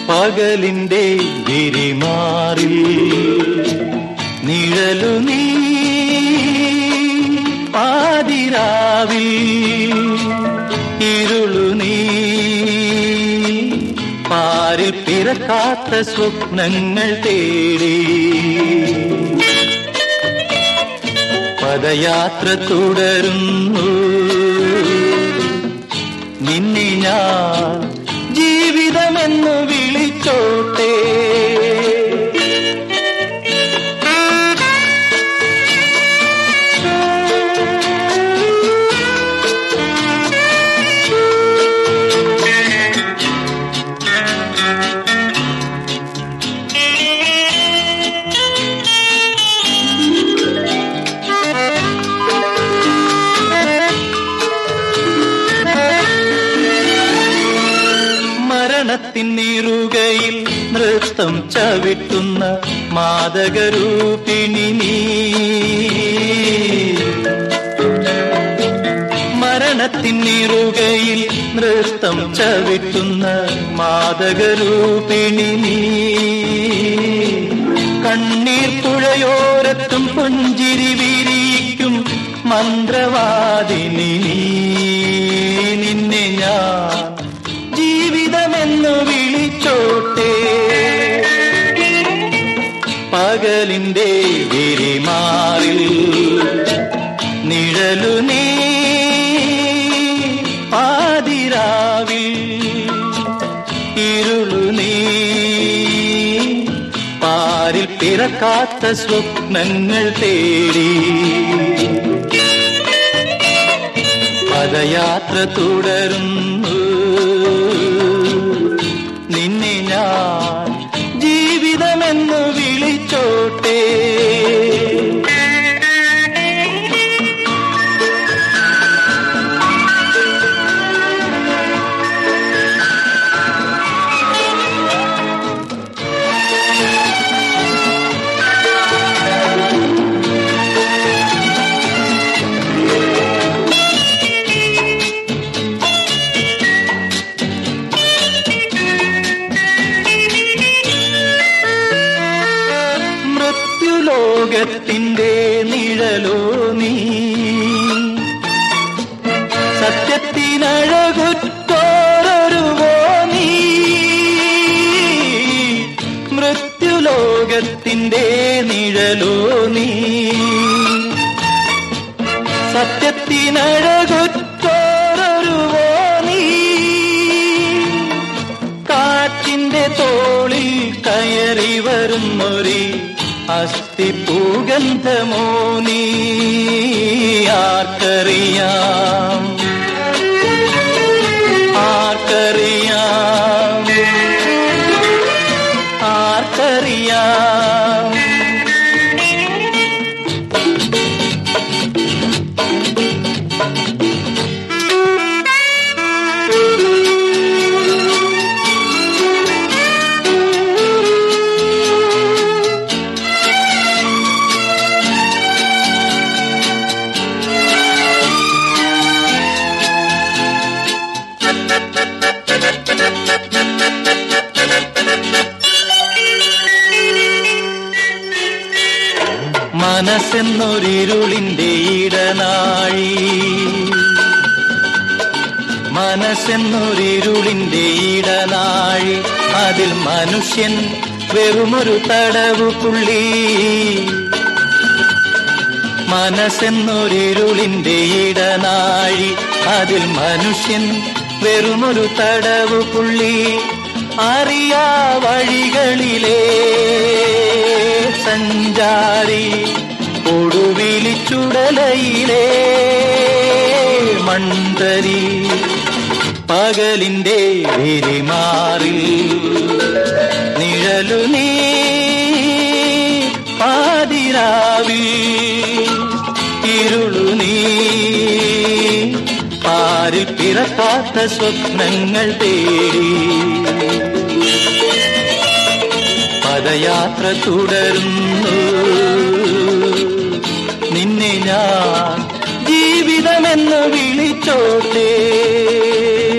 പകലിന്റെ വിരിമാറിൽ നിഴലു നീ പാതിരാവിൽ ഇരുളു നീ പാരിൽ പിറക്കാത്ത സ്വപ്നങ്ങൾ തേടി പദയാത്ര തുടരുന്നു നിന്നെ ഞാൻ ജീവിതമെന്ന് വിളിച്ചോട്ടെ മരണത്തിൻ നീറുകയിൽ നൃത്തം ചവിട്ടുന്ന മാതകരൂപിണി നീ മരണത്തിൻ നീറുകയിൽ നൃത്തം ചവിട്ടുന്ന മാതകരൂപിണി നീ കണ്ണീർ പുഴയോരത്തും പുഞ്ചിരി വിരിക്കും മന്ത്രവാദിനി നീ നിന്നെ ഞാൻ ജീവിതമെന്നു വിളിച്ചോട്ടെ പകലിന്റെ വിരിമാറിൽ നിഴലു നീ പാതിരാവിൽ ഇരുളു നീ പാരിൽ പിറക്കാത്ത സ്വപ്നങ്ങൾ തേടി പദയാത്ര തുടരുന്നു നിന്നെ ഞാൻ ജീവിതമെന്ന് വിളിച്ചോട്ടെ മൃത്യുലോകത്തിന്റെ നിഴലോ നീ സത്യത്തിനഴകുറ്റോരൊരുവോ നീ മൃത്യുലോകത്തിന്റെ നിഴലോ നീ സത്യത്തിനഴകുറ്റോരൊരുവോ നീ കാറ്റിന്റെ തോളിൽ കയറി വരുന്നൊരി അസ്ഥി പൂഗന്ധമോ നീ ആർക്കറിയാം ആർക്കറിയാം ആർക്കറിയാം മനസ്സെന്നൊരിരുളിന്റെ ഇടനാഴി മനസ്സെന്നൊരിരുളിന്റെ ഇടനാഴി അതിൽ മനുഷ്യൻ വെറുമൊരു തടവു പുള്ളി മനസ്സെന്നൊരിരുളിന്റെ ഇടനാഴി അതിൽ മനുഷ്യൻ വെറുമൊരു തടവു പുള്ളി അറിയാ വഴികളിലെ സഞ്ചാരി ഒടുവിലിച്ചുടലയിലെ മണ്ടരി പകലിന്റെ വിരിമാറിൽ നിഴലു നീ പാതിരാവിൽ ഇരുളു നീ പാരിൽ പിറക്കാത്ത സ്വപ്നങ്ങൾ തേടി പദയാത്ര തുടരുന്നു നിന്നെ ഞാൻ ജീവിതമെന്ന് വിളിച്ചോട്ടെ